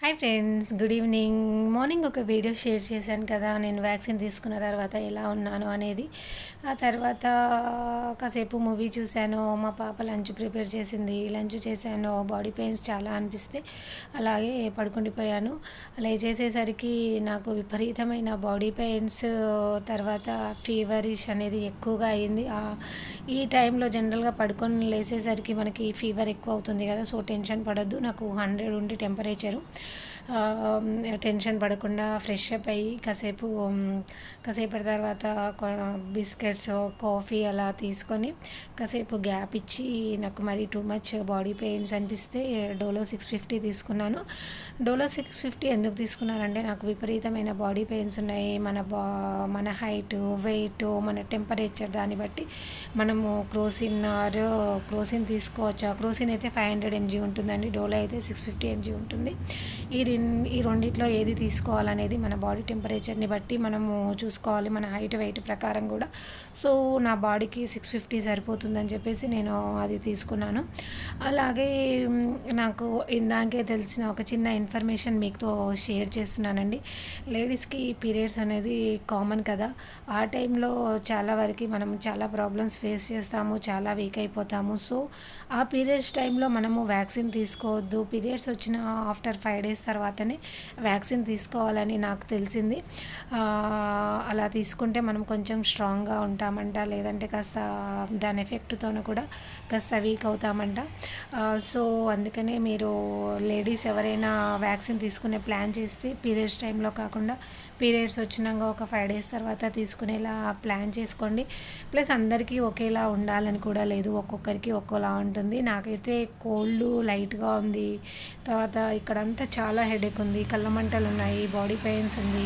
hi friends good evening morning ఒక video share చేశాను కదా నేను వ్యాక్సిన్ తీసుకున్న తర్వాత ఎలా ఉన్నాను అనేది ఆ తర్వాత కాసేపు మూవీ చూశాను మా పాప లంచ్ ప్రిపేర్ చేసింది లంచ్ చేశాను బాడీ పెయిన్స్ చాలా అనిపిస్తే అలాగే పడుకుండిపోయాను అలా చేసేసరికి నాకు విపరీతమైన బాడీ పెయిన్స్ తర్వాత ఫీవరిష్ అనేది ఎక్కువగా అయింది ఆ- ఈ టైంలో జనరల్గా పడుకొని లేసేసరికి మనకి ఫీవర్ ఎక్కువ అవుతుంది కదా సో టెన్షన్ పడద్దు నాకు హండ్రెడ్ ఉండి టెంపరేచరు ఆ, టెన్షన్ పడకుండా ఫ్రెష్ అప్ అయ్యి కాసేపు ఉమ్, కాసేపటి తర్వాత కొ- బిస్కెట్స్ కాఫీ అలా తీసుకొని కాసేపు గ్యాప్ ఇచ్చి నాకు మరి టూ మచ్ బాడీ పెయిన్స్ అనిపిస్తే డోలో సిక్స్ ఫిఫ్టీ తీసుకున్నాను డోలో సిక్స్ ఫిఫ్టీ ఎందుకు తీసుకున్నానంటే నాకు విపరీతమైన బాడీ పెయిన్స్ ఉన్నాయి మన బా మన హైట్ వెయిట్ మన టెంపరేచర్ దాన్ని బట్టి మనము క్రోసిన్ ఆర్ క్రోసిన్ తీసుకోవచ్చు ఆ క్రోసిన్ అయితే ఫైవ్ హండ్రెడ్ ఎంజీ ఉంటుందండి డోలో అయితే సిక్స్ ఫిఫ్టీ ఎంజీ ఉంటుంది ఈ రెం ఈ రెండిట్లో ఏది తీసుకోవాలనేది మన బాడీ టెంపరేచర్ని బట్టి మనము చూసుకోవాలి మన హైట్ వెయిట్ ప్రకారం కూడా సో నా బాడీకి సిక్స్ ఫిఫ్టీ సరిపోతుందని చెప్పేసి నేను అది తీసుకున్నాను అలాగే మ్, నాకు ఇందాకే తెలిసిన ఒక చిన్న ఇన్ఫర్మేషన్ మీతో షేర్ చేస్తున్నానండి లేడీస్కి పీరియడ్స్ అనేది కామన్ కదా ఆ టైంలో చాలా వరకు మనం చాలా ప్రాబ్లమ్స్ ఫేస్ చేస్తాము చాలా వీక్ అయిపోతాము సో ఆ పీరియడ్స్ టైంలో మనము వ్యాక్సిన్ తీసుకోవద్దు పీరియడ్స్ వచ్చిన ఆఫ్టర్ ఫైవ్ డేస్ తర్వాతనే వ్యాక్సిన్ తీసుకోవాలని నాకు తెలిసింది ఆ, అలా తీసుకుంటే మనం కొంచెం స్ట్రాంగ్గా ఉంటామంట లేదంటే కాస్త దాని ఎఫెక్ట్తోనూ కూడా కాస్త వీక్ అవుతామంట ఆ, సో అందుకనే మీరు లేడీస్ ఎవరైనా వ్యాక్సిన్ తీసుకునే ప్లాన్ చేస్తే పీరియడ్స్ టైంలో కాకుండా పీరియడ్స్ వచ్చినాక ఒక ఫైవ్ డేస్ తర్వాత తీసుకునేలా ప్లాన్ చేసుకోండి ప్లస్ అందరికీ ఒకేలా ఉండాలని కూడా లేదు ఒక్కొక్కరికి ఒక్కోలా ఉంటుంది నాకైతే కోల్డ్ లైట్గా ఉంది తర్వాత ఇక్కడంతా చాలా హెడేక్ ఉంది కళ్ళ మంటలు ఉన్నాయి బాడీ పెయిన్స్ ఉంది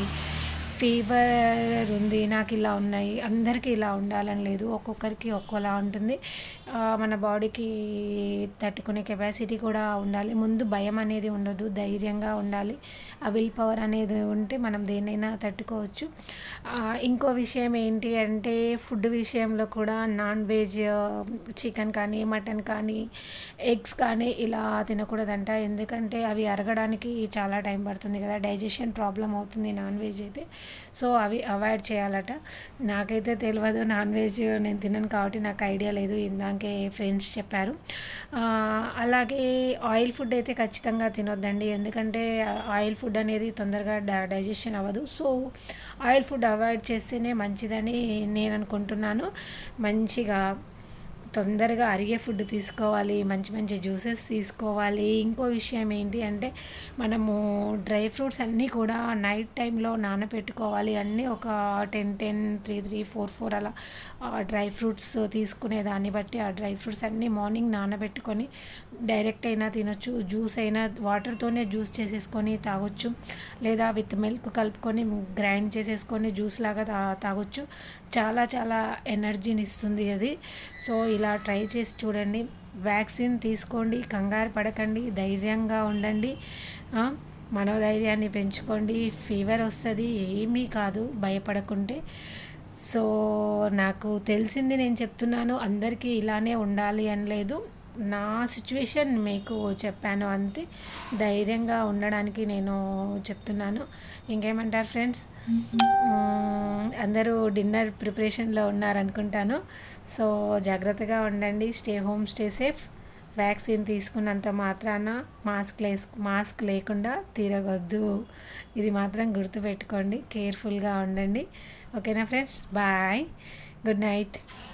ఫీవర్ ఉంది నాకు ఇలా ఉన్నాయి అందరికీ ఇలా ఉండాలని లేదు ఒక్కొక్కరికి ఒక్కోలా ఉంటుంది ఆ, మన బాడీకి తట్టుకునే కెపాసిటీ కూడా ఉండాలి ముందు భయం అనేది ఉండదు ధైర్యంగా ఉండాలి ఆ విల్ పవర్ అనేది ఉంటే మనం దేన్నైనా తట్టుకోవచ్చు ఆ, ఇంకో విషయం ఏంటి అంటే ఫుడ్ విషయంలో కూడా నాన్ వెజ్ చికెన్ కానీ మటన్ కానీ ఎగ్స్ కానీ ఇలా తినకూడదంట ఎందుకంటే అవి అరగడానికి చాలా టైం పడుతుంది కదా డైజెషన్ ప్రాబ్లం అవుతుంది నాన్ వెజ్ అయితే సో అవి అవాయిడ్ చేయాలట నాకైతే తెలియదు నాన్ వెజ్ నేను తినను కాబట్టి నాకు ఐడియా లేదు ఇందాకే ఫ్రెండ్స్ చెప్పారు ఆ, అలాగే ఆయిల్ ఫుడ్ అయితే ఖచ్చితంగా తినొద్దండి ఎందుకంటే ఆయిల్ ఫుడ్ అనేది తొందరగా డై- డైజెషన్ అవ్వదు సో ఆయిల్ ఫుడ్ అవాయిడ్ చేస్తేనే మంచిదని నేను అనుకుంటున్నాను మంచిగా తొందరగా అరిగే ఫుడ్ తీసుకోవాలి మంచి మంచి జ్యూసెస్ తీసుకోవాలి ఇంకో విషయం ఏంటి అంటే మనము డ్రై ఫ్రూట్స్ అన్నీ కూడా నైట్ టైంలో నానబెట్టుకోవాలి అన్నీ ఒక ten ten three three four four అలా డ్రై ఫ్రూట్స్ తీసుకునే దాన్ని బట్టి ఆ డ్రై ఫ్రూట్స్ అన్నీ మార్నింగ్ నానబెట్టుకొని డైరెక్ట్ అయినా తినొచ్చు జ్యూస్ అయినా వాటర్తోనే జ్యూస్ చేసేసుకొని తాగొచ్చు లేదా విత్ మిల్క్ కలుపుకొని గ్రైండ్ చేసేసుకొని జ్యూస్ లాగా తా తాగొచ్చు చాలా చాలా ఎనర్జీని ఇస్తుంది అది సో ఇలా ట్రై చేసి చూడండి వ్యాక్సిన్ తీసుకోండి కంగారు పడకండి ధైర్యంగా ఉండండి ఆ, మనోధైర్యాన్ని పెంచుకోండి ఫీవర్ వస్తుంది ఏమీ కాదు భయపడకుంటే సో నాకు తెలిసింది నేను చెప్తున్నాను అందరికీ ఇలానే ఉండాలి అని లేదు నా సిచ్యువేషన్ మీకు చెప్పాను అంతే ధైర్యంగా ఉండడానికి నేను చెప్తున్నాను ఇంకేమంటారు ఫ్రెండ్స్ మ్మ్, అందరూ డిన్నర్ ప్రిపరేషన్లో ఉన్నారనుకుంటాను సో జాగ్రత్తగా ఉండండి stay home stay safe vaccine తీసుకున్నంత మాత్రాన మాస్క్ లేస్ మాస్క్ లేకుండా తిరగొద్దు ఇది మాత్రం గుర్తుపెట్టుకోండి కేర్ఫుల్గా ఉండండి ఓకేనా ఫ్రెండ్స్ బాయ్ గుడ్ నైట్